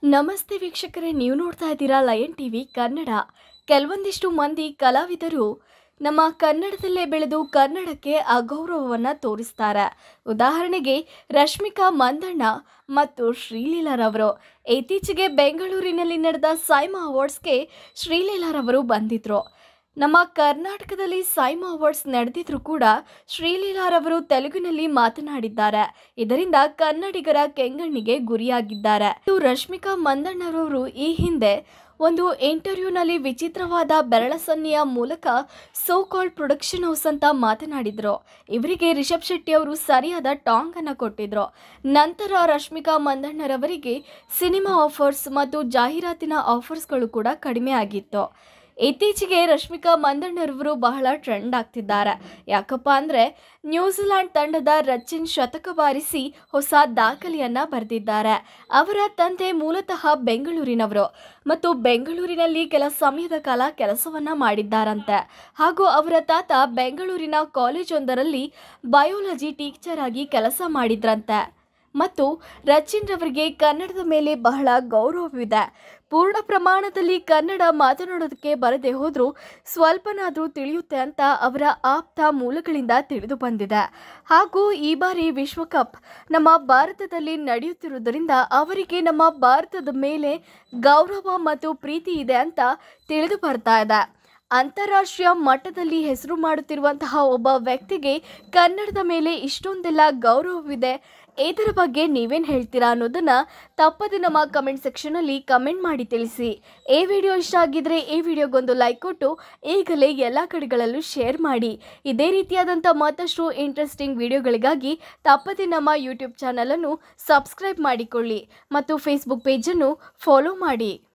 ನಮಸ್ತೆ ವೀಕ್ಷಕರೇ ನೀವು ನೋಡ್ತಾ ಇದ್ದೀರಾ ಲಯನ್ ಟಿವಿ ಕನ್ನಡ ಕೆಲವೊಂದಿಷ್ಟು ಮಂದಿ ಕಲಾವಿದರು ನಮ್ಮ ಕನ್ನಡದಲ್ಲೇ ಬೆಳೆದು ಕನ್ನಡಕ್ಕೆ ಅಗೌರವವನ್ನು ತೋರಿಸ್ತಾರೆ ಉದಾಹರಣೆಗೆ ರಶ್ಮಿಕಾ ಮಂದಣ್ಣ ಮತ್ತು ಶ್ರೀಲೀಲಾರವರು ಇತ್ತೀಚೆಗೆ ಬೆಂಗಳೂರಿನಲ್ಲಿ ನಡೆದ ಸೈಮಾ ಅವಾರ್ಡ್ಸ್ಗೆ ಶ್ರೀಲೀಲಾರವರು ಬಂದಿದ್ರು ನಮ್ಮ ಕರ್ನಾಟಕದಲ್ಲಿ ಸೈಮಾ ಅವಾರ್ಡ್ಸ್ ನಡೆದಿದ್ರು ಕೂಡ ಶ್ರೀಲೀಲಾರವರು ತೆಲುಗಿನಲ್ಲಿ ಮಾತನಾಡಿದ್ದಾರೆ ಇದರಿಂದ ಕನ್ನಡಿಗರ ಕೆಂಗಣ್ಣಿಗೆ ಗುರಿಯಾಗಿದ್ದಾರೆ ಇದು ರಶ್ಮಿಕಾ ಮಂದಣ್ಣರವರು ಈ ಹಿಂದೆ ಒಂದು ಇಂಟರ್ವ್ಯೂನಲ್ಲಿ ವಿಚಿತ್ರವಾದ ಬೆರಳ ಸನ್ನೆಯ ಮೂಲಕ ಸೋ ಕಾಲ್ಡ್ ಪ್ರೊಡಕ್ಷನ್ ಹೌಸ್ ಅಂತ ಮಾತನಾಡಿದ್ರು ಇವರಿಗೆ ರಿಷಬ್ ಶೆಟ್ಟಿ ಅವರು ಸರಿಯಾದ ಟಾಂಗ್ ಅನ್ನ ಕೊಟ್ಟಿದ್ರು ನಂತರ ರಶ್ಮಿಕಾ ಮಂದಣ್ಣರವರಿಗೆ ಸಿನಿಮಾ ಆಫರ್ಸ್ ಮತ್ತು ಜಾಹೀರಾತಿನ ಆಫರ್ಸ್ಗಳು ಕೂಡ ಕಡಿಮೆ ಆಗಿತ್ತು ಇತ್ತೀಚೆಗೆ ರಶ್ಮಿಕಾ ಮಂದಣ್ಣರವರು ಬಹಳ ಟ್ರೆಂಡ್ ಆಗ್ತಿದ್ದಾರೆ ಯಾಕಪ್ಪ ಅಂದರೆ ನ್ಯೂಜಿಲೆಂಡ್ ತಂಡದ ರಚಿನ್ ಶತಕ ಬಾರಿಸಿ ಹೊಸ ದಾಖಲೆಯನ್ನ ಬರೆದಿದ್ದಾರೆ ಅವರ ತಂದೆ ಮೂಲತಃ ಬೆಂಗಳೂರಿನವರು ಮತ್ತು ಬೆಂಗಳೂರಿನಲ್ಲಿ ಕೆಲ ಸಮಯದ ಕಾಲ ಕೆಲಸವನ್ನ ಮಾಡಿದ್ದಾರಂತೆ ಹಾಗೂ ಅವರ ತಾತ ಬೆಂಗಳೂರಿನ ಕಾಲೇಜೊಂದರಲ್ಲಿ ಬಯೋಲಜಿ ಟೀಚರ್ ಆಗಿ ಕೆಲಸ ಮಾಡಿದ್ರಂತೆ ಮತ್ತು ರಚಿನ್ ರವರಿಗೆ ಕನ್ನಡದ ಮೇಲೆ ಬಹಳ ಗೌರವವಿದೆ ಪೂರ್ಣ ಪ್ರಮಾಣದಲ್ಲಿ ಕನ್ನಡ ಮಾತನಾಡೋದಕ್ಕೆ ಬರದೆ ಹೋದರೂ ಸ್ವಲ್ಪನಾದರೂ ತಿಳಿಯುತ್ತೆ ಅಂತ ಅವರ ಆಪ್ತ ಮೂಲಗಳಿಂದ ತಿಳಿದು ಬಂದಿದೆ ಹಾಗೂ ಈ ಬಾರಿ ವಿಶ್ವಕಪ್ ನಮ್ಮ ಭಾರತದಲ್ಲಿ ನಡೆಯುತ್ತಿರುವುದರಿಂದ ಅವರಿಗೆ ನಮ್ಮ ಭಾರತದ ಮೇಲೆ ಗೌರವ ಮತ್ತು ಪ್ರೀತಿ ಇದೆ ಅಂತ ತಿಳಿದು ಬರ್ತಾ ಇದೆ ಅಂತಾರಾಷ್ಟ್ರೀಯ ಮಟ್ಟದಲ್ಲಿ ಹೆಸರು ಮಾಡುತ್ತಿರುವಂತಹ ಒಬ್ಬ ವ್ಯಕ್ತಿಗೆ ಕನ್ನಡದ ಮೇಲೆ ಇಷ್ಟೊಂದೆಲ್ಲ ಗೌರವವಿದೆ ಇದರ ಬಗ್ಗೆ ನೀವೇನು ಹೇಳ್ತೀರಾ ಅನ್ನೋದನ್ನ ತಪ್ಪದೆ ನಮ್ಮ ಕಮೆಂಟ್ ಸೆಕ್ಷನಲ್ಲಿ ಕಮೆಂಟ್ ಮಾಡಿ ತಿಳಿಸಿ ಈ ವಿಡಿಯೋ ಇಷ್ಟ ಆಗಿದ್ರೆ ಈ ವಿಡಿಯೋಗೊಂದು ಲೈಕ್ ಕೊಟ್ಟು ಈಗಲೇ ಎಲ್ಲ ಕಡೆಗಳಲ್ಲೂ ಶೇರ್ ಮಾಡಿ ಇದೇ ರೀತಿಯಾದಂಥ ಮತ್ತಷ್ಟು ಇಂಟ್ರೆಸ್ಟಿಂಗ್ ವಿಡಿಯೋಗಳಿಗಾಗಿ ತಪ್ಪದೆ ನಮ್ಮ ಯೂಟ್ಯೂಬ್ ಚಾನಲನ್ನು ಸಬ್ಸ್ಕ್ರೈಬ್ ಮಾಡಿಕೊಳ್ಳಿ ಮತ್ತು ಫೇಸ್ಬುಕ್ ಪೇಜನ್ನು ಫಾಲೋ ಮಾಡಿ